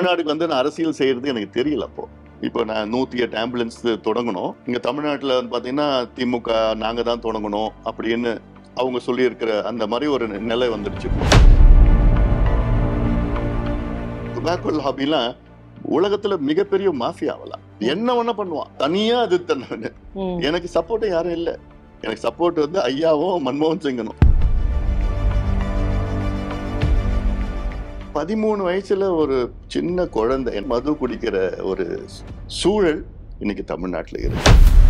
தமிழ்நாடுக்கு வந்து நான் அரசியல் செய்யறது எனக்கு தெரியல அப்போ இப்போ நான் நூத்தி எட்டு ஆம்புலன்ஸ் தொடங்கணும் இங்க தமிழ்நாட்டுல வந்து பாத்தீங்கன்னா திமுக நாங்க தான் தொடங்கணும் அப்படின்னு அவங்க சொல்லி இருக்கிற அந்த மாதிரி ஒரு நிலை வந்துடுச்சு டுபாக்கோ லாபிலாம் உலகத்துல மிகப்பெரிய மாஃபியாவலாம் என்ன வேணா பண்ணுவான் தனியா அது தன்னை ம். எனக்கு சப்போர்ட் யாரும் இல்ல எனக்கு சப்போர்ட் வந்து ஐயாவும் மன்மோகன் சிங்கனும் பதிமூணு வயசுல ஒரு சின்ன குழந்தை மது குடிக்கிற ஒரு சூழல் இன்னைக்கு தமிழ்நாட்டுல இருக்கு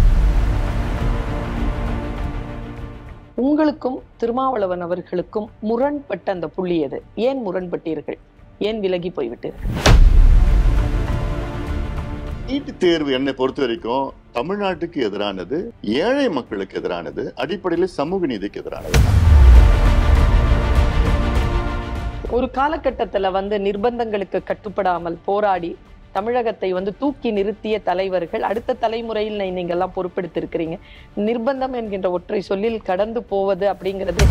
உங்களுக்கும் திருமாவளவன் அவர்களுக்கும் முரண்பட்ட அந்த புள்ளி எது ஏன் முரண்பட்டீர்கள் ஏன் விலகி போய்விட்டீர்கள் நீட் தேர்வு என்னை பொறுத்த வரைக்கும் தமிழ்நாட்டுக்கு எதிரானது ஏழை மக்களுக்கு எதிரானது அடிப்படையில சமூக நீதிக்கு எதிரானது ஒரு காலகட்டத்துல வந்து நிர்பந்தங்களுக்கு கட்டுப்படாமல் போராடி தமிழகத்தை வந்து தூக்கி நிறுத்திய தலைவர்கள் அடுத்த தலைமுறையில் நீ- நீங்க எல்லாம் பொறுப்பெடுத்திருக்கிறீங்க நிர்பந்தம் என்கின்ற ஒற்றை சொல்லில் கடந்து போவது அப்படிங்கிறது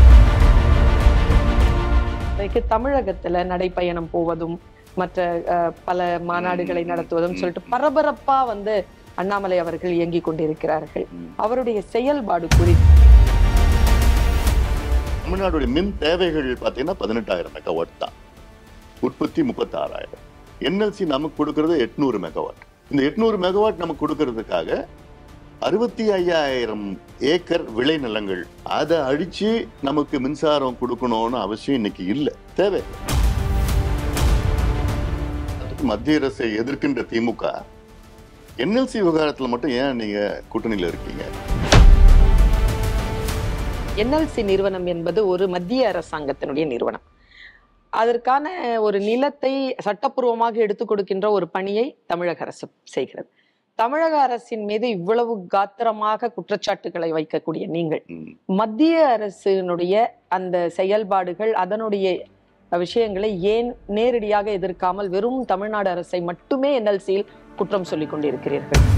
இன்னைக்கு தமிழகத்துல நடைப்பயணம் போவதும் மற்ற அஹ், பல மாநாடுகளை நடத்துவதும் சொல்லிட்டு பரபரப்பா வந்து அண்ணாமலை அவர்கள் இயங்கிக் கொண்டிருக்கிறார்கள் ம். அவருடைய செயல்பாடு குறித்து தமிழ்நாடுடைய மின் தேவைகள் பார்த்தீங்கன்னா பதினெட்டாயிரம் மெகாவாட் தான் உற்பத்தி முப்பத்தாறாயிரம் என்எல்சி நமக்கு கொடுக்கறது எட்நூறு மெகாவாட் இந்த எட்நூறு மெகாவாட் நமக்கு கொடுக்கறதுக்காக அறுபத்தி ஐயாயிரம் ஏக்கர் விளைநிலங்கள் அதை அழிச்சு நமக்கு மின்சாரம் கொடுக்கணும்னு அவசியம் இன்னைக்கு இல்லை தேவை அதுக்கு மத்திய அரசை எதிர்க்கின்ற திமுக என்எல்சி விவகாரத்துல மட்டும் ஏன் நீங்க கூட்டணியில இருக்கீங்க என்எல்சி நிறுவனம் என்பது ஒரு மத்திய அரசாங்கத்தினுடைய நிறுவனம் அதற்கான ஒரு நிலத்தை சட்டப்பூர்வமாக எடுத்துக் கொடுக்கின்ற ஒரு பணியை தமிழக அரசு செய்கிறது தமிழக அரசின் மீது இவ்வளவு காத்திரமாக குற்றச்சாட்டுகளை வைக்கக்கூடிய நீங்கள் ம். மத்திய அரசினுடைய அந்த செயல்பாடுகள் அதனுடைய விஷயங்களை ஏன் நேரடியாக எதிர்க்காமல் வெறும் தமிழ்நாடு அரசை மட்டுமே என்எல்சியில் குற்றம் சொல்லிக் கொண்டிருக்கிறீர்கள்